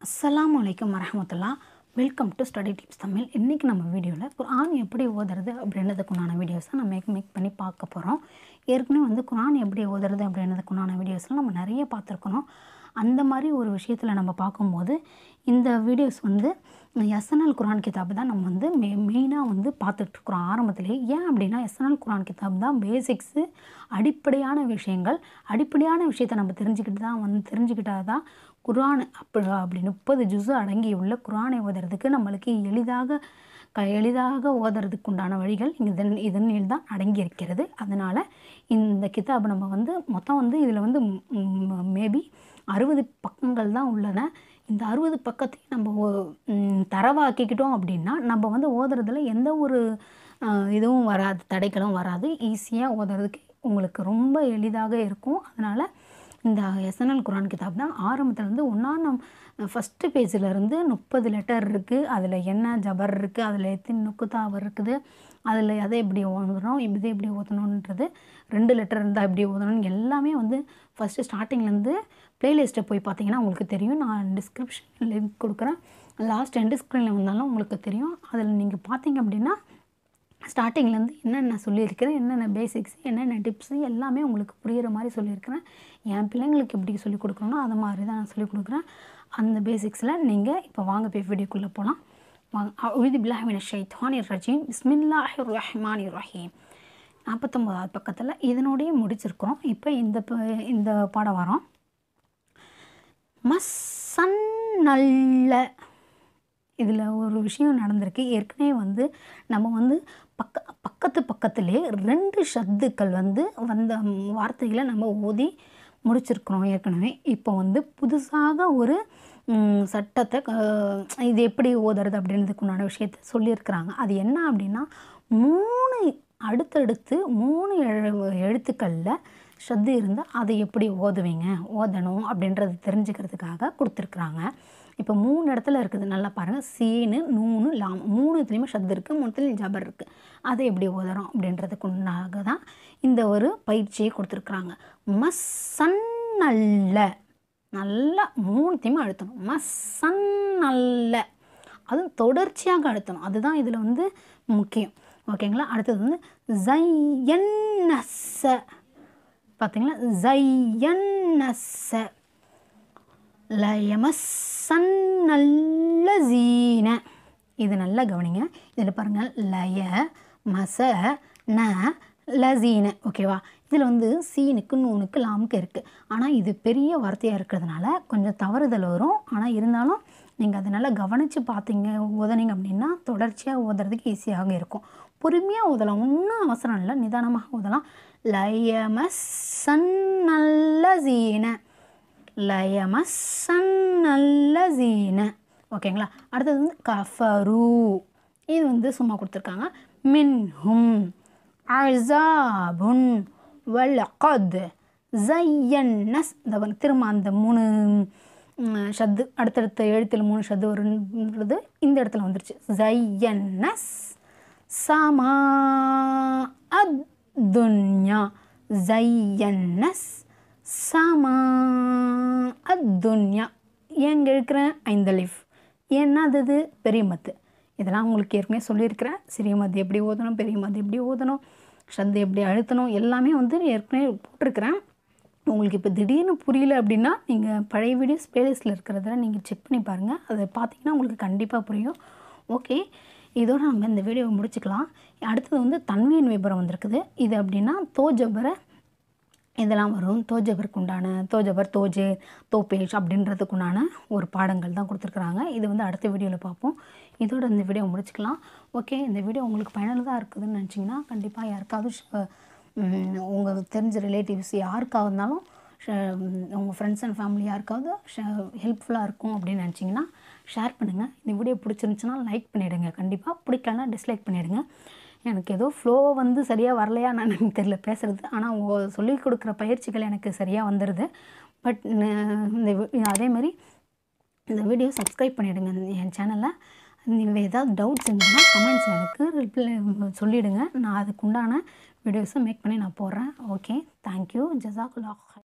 அஸ்ஸலாமு அலைக்கும் வரஹமத்துல்லா welcome to study tips Tamil இன்றைக்கி நம்ம வீடியோவில் குர்ஆன் எப்படி ஓதுறது அப்படின்றதுக்குண்டான வீடியோஸை நம்ம மேக் மேக் பண்ணி பார்க்க போகிறோம் ஏற்கனவே வந்து குர்ஆன் எப்படி ஓதுறது அப்படின்றதுக்குண்டான வீடியோஸ்லாம் நம்ம நிறைய பார்த்துருக்கணும் அந்த மாதிரி ஒரு விஷயத்தில் நம்ம பார்க்கும்போது இந்த வீடியோஸ் வந்து எஸ்என்எல் குரான் கிதாப் தான் நம்ம வந்து மெ மெயினாக வந்து பார்த்துட்ருக்குறோம் ஆரம்பத்திலேயே ஏன் அப்படின்னா எஸ்என்எல் குரான் கிதாப் தான் பேசிக்ஸு அடிப்படையான விஷயங்கள் அடிப்படையான விஷயத்தை நம்ம தெரிஞ்சுக்கிட்டு தான் வந்து தெரிஞ்சுக்கிட்டால் தான் குரான் அப்படி அப்படி முப்பது ஜுஸு அடங்கியுள்ள குரானை ஓதுறதுக்கு நம்மளுக்கு எளிதாக க எளிதாக ஓதுறதுக்கு உண்டான வழிகள் இதன் இதனில் தான் அடங்கி இருக்கிறது அதனால் இந்த கிதாப் நம்ம வந்து மொத்தம் வந்து இதில் வந்து மேபி அறுபது பக்கங்கள் தான் உள்ளன இந்த அறுபது பக்கத்தையும் நம்ம ஓ- ம், தரவாக்கிக்கிட்டோம் அப்படின்னா நம்ம வந்து ஓதுறதுல எந்த ஒரு அஹ், இதுவும் வராது தடைகளும் வராது ஈஸியாக ஓதுறதுக்கு உங்களுக்கு ரொம்ப எளிதாக இருக்கும் அதனால் இந்த எஸ்என்எல் குரான் கிதாப் தான் ஆரம்பத்துல இருந்து ஒன்றா நம் ஃபஸ்ட்டு பேஜிலேருந்து முப்பது லெட்டர் இருக்குது அதில் என்ன ஜபர் இருக்குது அதில் எத்தனை நுக்குத்தாவர் இருக்குது அதில் எதை எப்படி ஓதணும் இது எப்படி ஓதணுன்றது ரெண்டு லெட்டர் இருந்தால் எப்படி ஓதணும்னு எல்லாமே வந்து ஃபஸ்ட்டு ஸ்டார்டிங்லேருந்து ப்ளேலிஸ்ட்டை போய் பார்த்தீங்கன்னா உங்களுக்கு தெரியும் நான் டிஸ்கிரிப்ஷன் லிங்க் கொடுக்குறேன் லாஸ்ட் எண்டு ஸ்க்ரீனில் வந்தாலும் உங்களுக்கு தெரியும் அதில் நீங்கள் பார்த்தீங்க அப்படின்னா ஸ்டார்டிங்லேருந்து என்னென்ன சொல்லியிருக்கிறேன் என்னென்ன பேசிக்ஸ் என்னென்ன டிப்ஸு எல்லாமே உங்களுக்கு புரிகிற மாதிரி சொல்லியிருக்கிறேன் என் பிள்ளைங்களுக்கு எப்படி சொல்லிக் கொடுக்கணும்னா அது மாதிரி தான் நான் சொல்லிக் கொடுக்குறேன் அந்த பேசிக்ஸில் நீங்கள் இப்போ வாங்க போய் வீடியோக்குள்ளே போகலாம் வாங்க அழுதி பில்லாஹிமின் ஷைத்வானி ரஜீம் பிஸ்மில்லாஹி ரஹ்மான் ரஹீம் நாற்பத்தொம்போதாவது பக்கத்தில் இதனோடய முடிச்சிருக்கிறோம் இப்போ இந்த ப- இந்த பாடம் வரோம் மஸ்ஸன் நல்ல இதில் ஒரு விஷயம் நடந்திருக்கு ஏற்கனவே வந்து நம்ம வந்து பக்க பக்கத்து பக்கத்திலே ரெண்டு ஷத்துக்கள் வந்து வந்த ம், வார்த்தைகளை நம்ம ஓதி முடிச்சிருக்கிறோம் ஏற்கனவே இப்போ வந்து புதுசாக ஒரு ம், சட்டத்தை அஹ், இது எப்படி ஓதுறது அப்படின்றதுக்குண்டான விஷயத்த சொல்லியிருக்கிறாங்க அது என்ன அப்படின்னா மூணு அடுத்தடுத்து மூணு எழு எழுத்துக்களில் ஷத்து இருந்தால் அதை எப்படி ஓதுவீங்க ஓதணும் அப்படின்றது தெரிஞ்சுக்கிறதுக்காக கொடுத்துருக்குறாங்க இப்போ மூணு இடத்துல இருக்குது நல்லா பாருங்கள் சீனு நூனு லாம் மூணு இதுலேயுமே ஷத்து இருக்குது மூணுத்துலேயும் ஜபர் இருக்குது அதை எப்படி ஓதுறோம் அப்படின்றதுக்குண்டாக தான் இந்த ஒரு பயிற்சியை கொடுத்துருக்குறாங்க மஸ்ஸன் நல்ல நல்லா மூணுத்தையுமே அழுத்தணும் மஸ்ஸன் நல்ல அதுவும் தொடர்ச்சியாக அழுத்தணும் அதுதான் இதில் வந்து முக்கியம் ஓகேங்களா அடுத்தது வந்து ஜையன்னஸ பார்த்தீங்களா ஜையன்னஸ லயமசன்னல்ல ஜீன இது நல்லா கவனிங்க இதில் பாருங்கள் லய மச ந லசீன ஓகேவா இதில் வந்து சீனுக்கு நூனுக்கு லாமுக்கு இருக்குது ஆனால் இது பெரிய வார்த்தையாக இருக்கிறதுனால கொஞ்சம் தவறுதல் வரும் ஆனால் இருந்தாலும் நீங்கள் அதை நல்லா கவனித்து பார்த்தீங்க ஓதுனீங்க அப்படின்னா தொடர்ச்சியாக ஓதுறதுக்கு ஈஸியாக இருக்கும் பொறுமையாக ஓதலாம் ஒன்றும் அவசரம் இல்லை நிதானமாக ஓதலாம் லயமசன்னல்ல ஜீன லயமசன்னல்லசீன ஓகேங்களா அடுத்தது வந்து கஃபரு இது வந்து சும்மா கொடுத்துருக்காங்க மின்ஹும் அசாபுன் வலகத் ஜையன்னஸ் இந்த பாருங்க, திரும்ப அந்த மூணு ம், ஷத்து அடுத்தடுத்த எழுத்தில் மூணு ஷத்து வருன்றது இந்த இடத்துல வந்துருச்சு ஜையன்னஸ் சமா அத்துன்யா ஜையன்னஸ் சமா அத்துன்யா ஏங்க இருக்கிறேன் ஐந்தலிஃப் ஏன்னா அது இது பெரிய மத்து இதெல்லாம் உங்களுக்கு ஏற்கனவே சொல்லியிருக்கிறேன் சிறிய மத்து எப்படி ஓதணும் பெரிய மத்து எப்படி ஓதணும் ஷத்து எப்படி அழுத்தணும் எல்லாமே வந்து ஏற்கனவே போட்டிருக்கிறேன் உங்களுக்கு இப்போ திடீர்னு புரியல அப்படின்னா நீங்கள் பழைய வீடியோஸ் பிளேலிஸ்ட்டில் இருக்கிறதுல நீங்கள் செக் பண்ணி பாருங்கள் அதை பார்த்தீங்கன்னா உங்களுக்கு கண்டிப்பாக புரியும் ஓகே இதோட நம்ம இந்த வீடியோவை முடிச்சுக்கலாம் அடுத்தது வந்து தன்மையின் விபரம் வந்திருக்குது இது அப்படின்னா தோஜபரை இதெல்லாம் வரும் தோஜபருக்கு உண்டான தோஜபர் தோஜு தோபேஷ் அப்படின்றதுக்கு உண்டான ஒரு பாடங்கள் தான் கொடுத்துருக்குறாங்க இது வந்து அடுத்த வீடியோவில் பார்ப்போம் இதோட இந்த வீடியோ முடிச்சுக்கலாம் ஓகே இந்த வீடியோ உங்களுக்கு பயனுள்ளதாக இருக்குதுன்னு நினச்சிங்கன்னா கண்டிப்பாக யாருக்காவது ஷ- ம், உங்களுக்கு தெரிஞ்ச ரிலேட்டிவ்ஸ் யாருக்காக இருந்தாலும் உங்கள் ஃப்ரெண்ட்ஸ் அண்ட் ஃபேமிலி யாருக்காவது ஹெல்ப்ஃபுல்லாக இருக்கும் அப்படின்னு நினச்சிங்கன்னா ஷேர் பண்ணுங்கள் இந்த வீடியோ பிடிச்சிருந்துச்சுன்னா லைக் பண்ணிவிடுங்க கண்டிப்பாக பிடிக்கலனா டிஸ்லைக் பண்ணிவிடுங்க எனக்கு ஏதோ ஃப்ளோ வந்து சரியாக வரலையா நான் எனக்கு தெரியல பேசுகிறது ஆனால் சொல்லிக் கொடுக்குற பயிற்சிகள் எனக்கு சரியாக வந்துடுது பட் இந்த வி- அதே மாதிரி இந்த வீடியோ சப்ஸ்கிரைப் பண்ணிவிடுங்க என் சேனலை நீங்கள் ஏதாவது டவுட்ஸ் இருந்ததுன்னா கமெண்ட்ஸில் எனக்கு ரிப்ளை சொல்லிவிடுங்க நான் அதுக்குண்டான வீடியோஸை மேக் பண்ணி நான் போடுறேன் ஓகே தேங்க்யூ ஜசாக்குல்லா